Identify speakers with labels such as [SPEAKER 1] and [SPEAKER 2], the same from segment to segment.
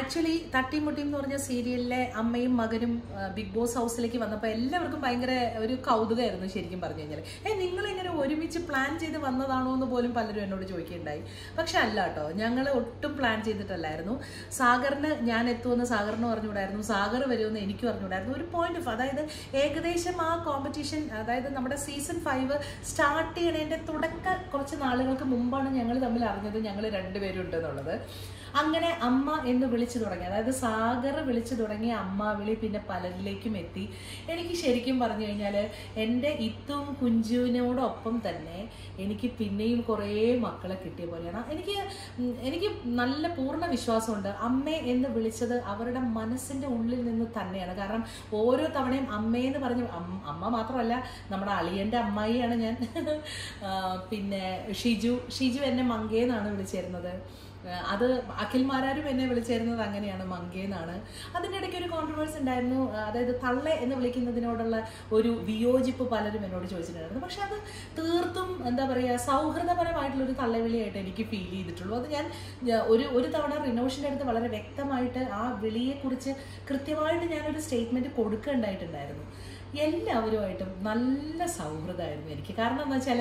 [SPEAKER 1] actually തട്ടിമുട്ടി എന്ന് പറഞ്ഞ സീരിയലിലെ അമ്മയും മകനും ആ, ബിഗ് ബോസ് ഹൗസിലേക്ക് വന്നപ്പോൾ എല്ലാവർക്കും ഭയങ്കര ഒരു കൗതുകമായിരുന്നു ശരിക്കും പറഞ്ഞു കഴിഞ്ഞാൽ ഏ നിങ്ങൾ ഇങ്ങനെ ഒരുമിച്ച് പ്ലാൻ ചെയ്ത് വന്നതാണോ എന്ന് പോലും പലരും എന്നോട് ചോദിക്കുകയുണ്ടായി പക്ഷെ അല്ല കേട്ടോ ഞങ്ങൾ ഒട്ടും പ്ലാൻ ചെയ്തിട്ടല്ലായിരുന്നു സാഗറിന് ഞാൻ എത്തുമെന്ന് സാഗറിന് പറഞ്ഞുകൂടായിരുന്നു സാഗർ വരുമെന്ന് എനിക്ക് പറഞ്ഞുകൂടായിരുന്നു ഒരു പോയിന്റ് ഓഫ് അതായത് ഏകദേശം ആ കോമ്പറ്റീഷൻ അതായത് നമ്മുടെ സീസൺ ഫൈവ് സ്റ്റാർട്ട് ചെയ്യണതിൻ്റെ തുടക്ക കുറച്ച് നാളുകൾക്ക് മുമ്പാണ് ഞങ്ങൾ തമ്മിൽ അറിഞ്ഞത് ഞങ്ങൾ രണ്ടുപേരും ഉണ്ടെന്നുള്ളത് അങ്ങനെ അമ്മ എന്ന് വിളിച്ചു തുടങ്ങി അതായത് സാഗർ വിളിച്ചു തുടങ്ങി അമ്മ വിളി പിന്നെ പലരിലേക്കും എത്തി എനിക്ക് ശരിക്കും പറഞ്ഞു കഴിഞ്ഞാൽ എൻ്റെ ഇത്തും കുഞ്ചുവിനോടൊപ്പം തന്നെ എനിക്ക് പിന്നെയും കുറേ മക്കളെ കിട്ടിയ പോലെയാണ് എനിക്ക് ഉം, എനിക്ക് നല്ല പൂർണ്ണ വിശ്വാസമുണ്ട് അമ്മ എന്ന് വിളിച്ചത് അവരുടെ മനസ്സിൻ്റെ ഉള്ളിൽ നിന്ന് തന്നെയാണ് കാരണം ഓരോ തവണയും അമ്മയെന്ന് പറഞ്ഞ് അം- അമ്മ മാത്രമല്ല നമ്മുടെ അളിയൻ്റെ അമ്മായിയാണ് ഞാൻ ആ, പിന്നെ ഷിജു ഷിജു എന്നെ മങ്കേന്നാണ് വിളിച്ചിരുന്നത് ആ, അത് അഖിൽമാരാരും എന്നെ വിളിച്ചിരുന്നത് അങ്ങനെയാണ് മങ്കേന്നാണ് അതിൻ്റെ ഇടയ്ക്ക് ഒരു കോൺട്രവേഴ്സ് ഉണ്ടായിരുന്നു ആ, അതായത് തള്ളെ എന്ന് വിളിക്കുന്നതിനോടുള്ള ഒരു വിയോജിപ്പ് പലരും എന്നോട് ചോദിച്ചിട്ടുണ്ടായിരുന്നു പക്ഷെ അത് തീർത്തും എന്താ പറയുക സൗഹൃദപരമായിട്ടുള്ള ഒരു തള്ളവിളിയായിട്ട് എനിക്ക് ഫീൽ ചെയ്തിട്ടുള്ളൂ അത് ഞാൻ ഞാൻ ഒരു ഒരു തവണ റിനോഷിൻ്റെ അടുത്ത് വളരെ വ്യക്തമായിട്ട് ആ വിളിയെക്കുറിച്ച് കൃത്യമായിട്ട് ഞാനൊരു സ്റ്റേറ്റ്മെൻറ്റ് കൊടുക്കുകയുണ്ടായിട്ടുണ്ടായിരുന്നു എല്ലാവരുമായിട്ടും നല്ല സൗഹൃദമായിരുന്നു എനിക്ക് കാരണം എന്താ വെച്ചാൽ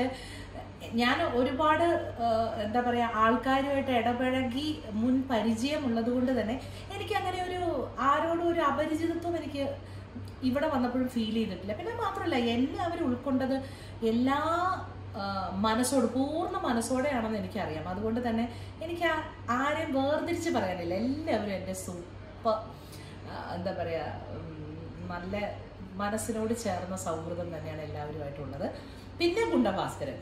[SPEAKER 1] ഞാൻ ഒരുപാട് ആ, എന്താ പറയുക ആൾക്കാരുമായിട്ട് ഇടപഴകി മുൻ പരിചയമുള്ളത് കൊണ്ട് തന്നെ എനിക്ക് അങ്ങനെ ഒരു ആരോടും ഒരു അപരിചിതത്വം എനിക്ക് ഇവിടെ വന്നപ്പോഴും ഫീൽ ചെയ്തിട്ടില്ല പിന്നെ മാത്രമല്ല എന്നെ അവർ ഉൾക്കൊണ്ടത് എല്ലാ ആ, മനസ്സോട് പൂർണ്ണ മനസ്സോടെയാണെന്ന് എനിക്കറിയാം അതുകൊണ്ട് തന്നെ എനിക്ക് ആ- ആരെയും വേർതിരിച്ച് പറയാനില്ല എല്ലാവരും എൻ്റെ സൂപ്പർ എന്താ പറയുക നല്ല മനസ്സിനോട് ചേർന്ന സൗഹൃദം തന്നെയാണ് എല്ലാവരുമായിട്ടുള്ളത് പിന്നെ ഗുണ്ടഭാസ്കരൻ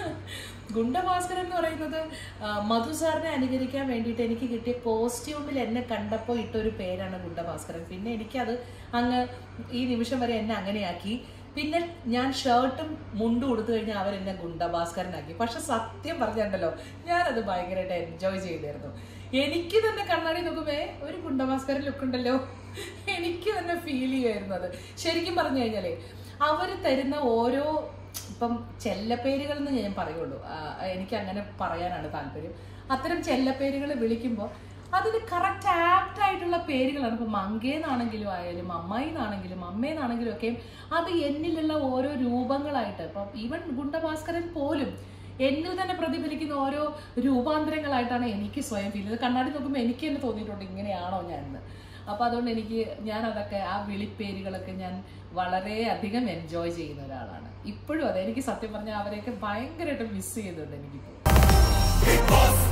[SPEAKER 1] ഗുണ്ടഭാസ്കരൻ എന്ന് പറയുന്നത് ആ, മധു സാറിനെ അനുകരിക്കാൻ വേണ്ടിയിട്ട് എനിക്ക് കിട്ടിയ കോസ്റ്റ്യൂമിൽ എന്നെ കണ്ടപ്പോൾ ഇട്ടൊരു പേരാണ് ഗുണ്ടഭാസ്കരൻ പിന്നെ എനിക്കത് അങ്ങ് ഈ നിമിഷം വരെ എന്നെ അങ്ങനെയാക്കി പിന്നെ ഞാൻ ഷർട്ടും മുണ്ടും കൊടുത്തു കഴിഞ്ഞാൽ അവരെന്നെ ഗുണ്ടഭാസ്കരനാക്കി പക്ഷെ സത്യം പറഞ്ഞുണ്ടല്ലോ ഞാനത് ഭയങ്കരമായിട്ട് എൻജോയ് ചെയ്തായിരുന്നു എനിക്ക് തന്നെ കണ്ണാടി നോക്കുമ്പേ ഒരു ഗുണ്ടഭാസ്കരൻ ലുക്ക് ഉണ്ടല്ലോ എനിക്ക് തന്നെ ഫീൽ ചെയ്യുമായിരുന്നു അത് ശരിക്കും പറഞ്ഞു കഴിഞ്ഞാലേ അവർ തരുന്ന ഓരോ ഇപ്പം ചെല്ലപ്പേരുകൾ എന്ന് ഞാൻ പറയുള്ളൂ ആ, എനിക്ക് അങ്ങനെ പറയാനാണ് താല്പര്യം അത്തരം ചെല്ലപ്പേരുകൾ വിളിക്കുമ്പോൾ അതിന് കറക്റ്റ് ആപ്റ്റ് ആയിട്ടുള്ള പേരുകളാണ് ഇപ്പൊ മങ്കേന്നാണെങ്കിലും ആയാലും അമ്മായിന്നാണെങ്കിലും അമ്മേന്നാണെങ്കിലും ഒക്കെ അത് എന്നിലുള്ള ഓരോ രൂപങ്ങളായിട്ട് ഇപ്പം ഈവൻ ഗുണ്ടഭാസ്കരൻ പോലും എന്നിൽ തന്നെ പ്രതിഫലിക്കുന്ന ഓരോ രൂപാന്തരങ്ങളായിട്ടാണ് എനിക്ക് സ്വയം ഫീൽ ചെയ്തത് കണ്ണാടി നോക്കുമ്പോൾ എനിക്ക് തന്നെ തോന്നിയിട്ടുണ്ട് ഇങ്ങനെയാണോ ഞാൻ എന്ന് അപ്പോൾ അതുകൊണ്ട് എനിക്ക് ഞാൻ അതൊക്കെ ആ വിളിപ്പേരുകളൊക്കെ ഞാൻ വളരെ അധികം എൻജോയ് ചെയ്യുന്ന ഒരാളാണ് ഇപ്പോഴും അതെ എനിക്ക് സത്യം പറഞ്ഞാൽ അവരെയൊക്കെ ഭയങ്കരമായിട്ട് മിസ് ചെയ്യുന്നുണ്ട് എനിക്കിപ്പോൾ
[SPEAKER 2] Big Boss